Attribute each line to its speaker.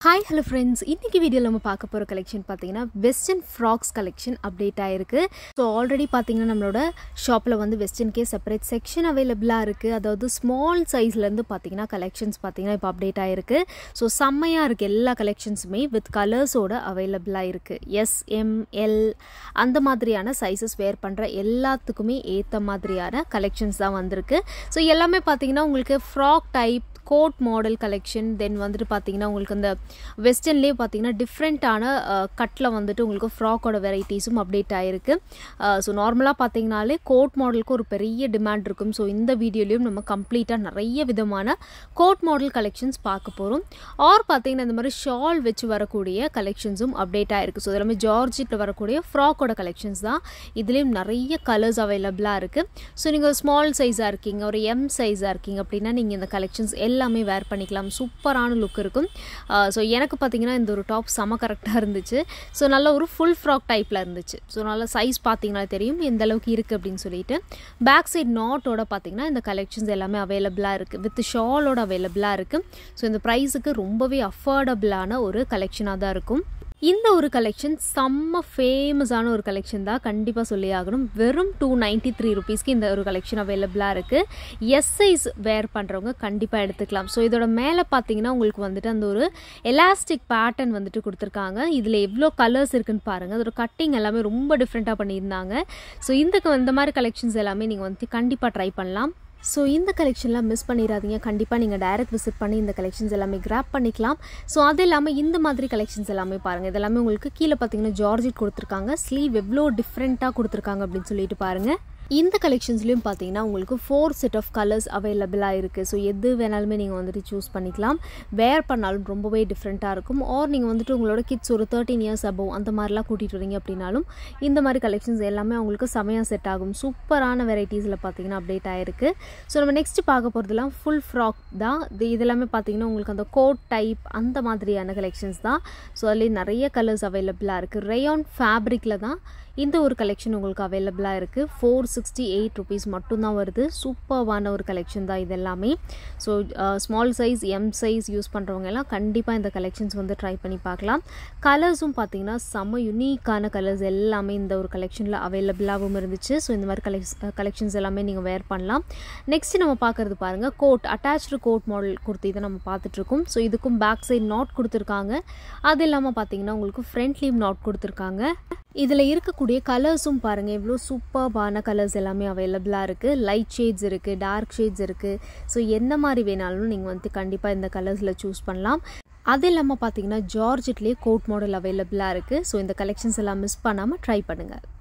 Speaker 1: hi hello friends இன்றைக்கி வீடியோவில் நம்ம பார்க்க போகிற கலெக்ஷன் பார்த்தீங்கன்னா வெஸ்டர்ன் ஃப்ராக்ஸ் கலெக்ஷன் அப்டேட் ஆயிருக்கு ஸோ ஆல்ரெடி பார்த்தீங்கன்னா நம்மளோட ஷாப்பில் வந்து வெஸ்டர்ன்கே செப்பரேட் செக்ஷன் அவைலபிளாக இருக்குது அதாவது ஸ்மால் சைஸ்லேருந்து பார்த்தீங்கன்னா கலெக்ஷன்ஸ் பார்த்தீங்கன்னா இப்போ அப்டேட் ஆயிருக்கு ஸோ செம்மையாக இருக்குது எல்லா கலெக்ஷன்ஸுமே வித் கலர்ஸோட அவைலபிளாக இருக்குது எஸ் எம் எல் அந்த மாதிரியான சைஸஸ் வேர் பண்ணுற எல்லாத்துக்குமே ஏற்ற மாதிரியான கலெக்ஷன்ஸ் தான் வந்திருக்கு ஸோ எல்லாமே பார்த்தீங்கன்னா உங்களுக்கு frock type coat model collection then வந்துட்டு பார்த்தீங்கன்னா உங்களுக்கு அந்த வெஸ்டர்ன்லேயே பார்த்தீங்கன்னா டிஃப்ரெண்ட்டான கட்டில் வந்துட்டு உங்களுக்கு ஃப்ராக்கோட வெரைட்டிஸும் அப்டேட் ஆகிருக்கு ஸோ நார்மலாக பார்த்தீங்கனாலே கோட் மாடலுக்கு ஒரு பெரிய டிமாண்ட் இருக்கும் ஸோ இந்த வீடியோலையும் நம்ம கம்ப்ளீட்டாக நிறைய விதமான கோட் மாடல் கலெக்ஷன்ஸ் பார்க்க போகிறோம் ஆர் பார்த்தீங்கன்னா இந்த மாதிரி ஷால் வச்சு வரக்கூடிய கலெக்ஷன்ஸும் அப்டேட் ஆகிருக்கு ஸோ இதெல்லாமே ஜார்ஜிட்டில் வரக்கூடிய ஃப்ராக்கோட கலெக்ஷன்ஸ் தான் இதுலேயும் நிறைய கலர்ஸ் அவைலபிளாக இருக்குது ஸோ நீங்கள் ஸ்மால் சைஸாக இருக்கீங்க ஒரு எம் சைஸாக இருக்கீங்க அப்படின்னா நீங்கள் இந்த கலெக்ஷன்ஸ் எல்லாமே வேர் பண்ணிக்கலாம் சூப்பரான லுக் இருக்கும் ஸோ எனக்கு பார்த்தீங்கன்னா இந்த ஒரு டாப் செம கரெக்டாக இருந்துச்சு ஸோ நல்ல ஒரு ஃபுல் ஃப்ராக் டைப்பில் இருந்துச்சு ஸோ நல்ல சைஸ் பார்த்தீங்கன்னா தெரியும் எந்த அளவுக்கு இருக்குது அப்படின்னு சொல்லிட்டு பேக் சைட் நாட்டோட பார்த்தீங்கன்னா இந்த கலெக்ஷன்ஸ் எல்லாமே அவைலபிளாக இருக்குது வித் ஷாலோட அவைலபிளாக இருக்குது ஸோ இந்த ப்ரைஸுக்கு ரொம்பவே அஃபோர்டபுளான ஒரு கலெக்ஷனாக தான் இருக்கும் இந்த ஒரு கலெக்ஷன் செம்ம ஃபேமஸான ஒரு கலெக்ஷன் தான் கண்டிப்பாக சொல்லி ஆகணும் வெறும் டூ நைன்ட்டி த்ரீ ருபீஸ்க்கு இந்த ஒரு கலெக்ஷன் அவைலபிளாக இருக்குது எஸ் சைஸ் வேர் பண்ணுறவங்க கண்டிப்பாக எடுத்துக்கலாம் ஸோ இதோட மேலே பார்த்தீங்கன்னா உங்களுக்கு வந்துட்டு அந்த ஒரு எலாஸ்டிக் பேட்டர்ன் வந்துட்டு கொடுத்துருக்காங்க இதில் எவ்வளோ கலர்ஸ் இருக்குன்னு பாருங்கள் அதோட கட்டிங் எல்லாமே ரொம்ப டிஃப்ரெண்ட்டாக பண்ணியிருந்தாங்க ஸோ இந்த இந்த மாதிரி கலெக்ஷன்ஸ் எல்லாமே நீங்கள் வந்து கண்டிப்பாக ட்ரை பண்ணலாம் ஸோ இந்த கலெக்ஷன்லாம் மிஸ் பண்ணிடாதீங்க கண்டிப்பாக நீங்கள் டைரக்ட் விசிட் பண்ணி இந்த கலெக்ஷன்ஸ் எல்லாமே கிராப் பண்ணிக்கலாம் ஸோ அது இல்லாமல் இந்த மாதிரி கலெக்ஷன்ஸ் எல்லாமே பாருங்கள் இதெல்லாமே உங்களுக்கு கீழே பார்த்தீங்கன்னா ஜார்ஜிட் கொடுத்துருக்காங்க ஸ்லீவ் எவ்வளோ டிஃப்ரெண்ட்டாக கொடுத்துருக்காங்க அப்படின்னு சொல்லிட்டு பாருங்கள் இந்த கலெக்ஷன்ஸ்லையும் பார்த்தீங்கன்னா உங்களுக்கு ஃபோர் செட் ஆஃப் கலர்ஸ் அவைலபிளாக இருக்குது ஸோ எது வேணாலுமே நீங்கள் வந்துட்டு சூஸ் பண்ணிக்கலாம் வேர் பண்ணாலும் ரொம்பவே டிஃப்ரெண்ட்டாக இருக்கும் ஆர் நீங்கள் வந்துட்டு உங்களோட கிட்ஸ் ஒரு தேர்ட்டின் இயர்ஸ் அபவ் அந்த மாதிரிலாம் கூட்டிகிட்டு வரீங்க அப்படின்னாலும் இந்த மாதிரி கலெக்ஷன்ஸ் எல்லாமே உங்களுக்கு செமையாக செட் ஆகும் சூப்பரான வெரைட்டிஸில் பார்த்தீங்கன்னா அப்டேட் ஆகிருக்கு ஸோ நம்ம நெக்ஸ்ட் பார்க்க போகிறதுலாம் ஃபுல் ஃப்ராக் தான் இது இதெல்லாமே பார்த்தீங்கன்னா உங்களுக்கு அந்த கோட் டைப் அந்த மாதிரியான கலெக்ஷன்ஸ் தான் ஸோ அதுலேயே நிறைய கலர்ஸ் அவைலபிளாக இருக்குது ரேயான் ஃபேப்ரிக்கில் தான் இந்த ஒரு கலெக்ஷன் உங்களுக்கு அவைலபிளாக இருக்குது ஃபோர் சிக்ஸ்டி எயிட் ருபீஸ் மட்டும்தான் வருது சூப்பர்வான ஒரு கலெக்ஷன் தான் இது எல்லாமே so small size M size use பண்ணுறவங்க எல்லாம் கண்டிப்பாக இந்த கலெக்ஷன்ஸ் வந்து ட்ரை பண்ணி பார்க்கலாம் கலர்ஸும் பார்த்தீங்கன்னா செம்ம யுனிக்கான கலர்ஸ் எல்லாமே இந்த ஒரு கலெக்ஷனில் அவைலபிளாகவும் இருந்துச்சு ஸோ இந்த மாதிரி கலெக்ஸ் கலெக்ஷன்ஸ் எல்லாமே நீங்கள் வேர் பண்ணலாம் நெக்ஸ்ட் நம்ம பார்க்குறது பாருங்கள் coat attach coat model kurti இதை நம்ம பார்த்துட்ருக்கோம் ஸோ இதுக்கும் பேக் சைட் நாட் கொடுத்துருக்காங்க அது இல்லாமல் பார்த்தீங்கன்னா உங்களுக்கு ஃப்ரண்ட்லேயும் நாட் கொடுத்துருக்காங்க இதில் இருக்கக்கூடிய கலர்ஸும் பாருங்கள் எவ்வளோ சூப்பர்பான கலர்ஸ் எல்லாமே அவைலபிளாக இருக்குது லைட் ஷேட்ஸ் இருக்குது டார்க் ஷேட்ஸ் இருக்குது ஸோ எந்த மாதிரி வேணாலும் நீங்கள் வந்து கண்டிப்பாக இந்த கலர்ஸில் சூஸ் பண்ணலாம் அது இல்லாமல் பார்த்தீங்கன்னா ஜார்ஜெட்லேயே கோட் மாடல் அவைலபிளாக இருக்குது ஸோ இந்த கலெக்ஷன்ஸ் எல்லாம் மிஸ் பண்ணாமல் ட்ரை பண்ணுங்கள்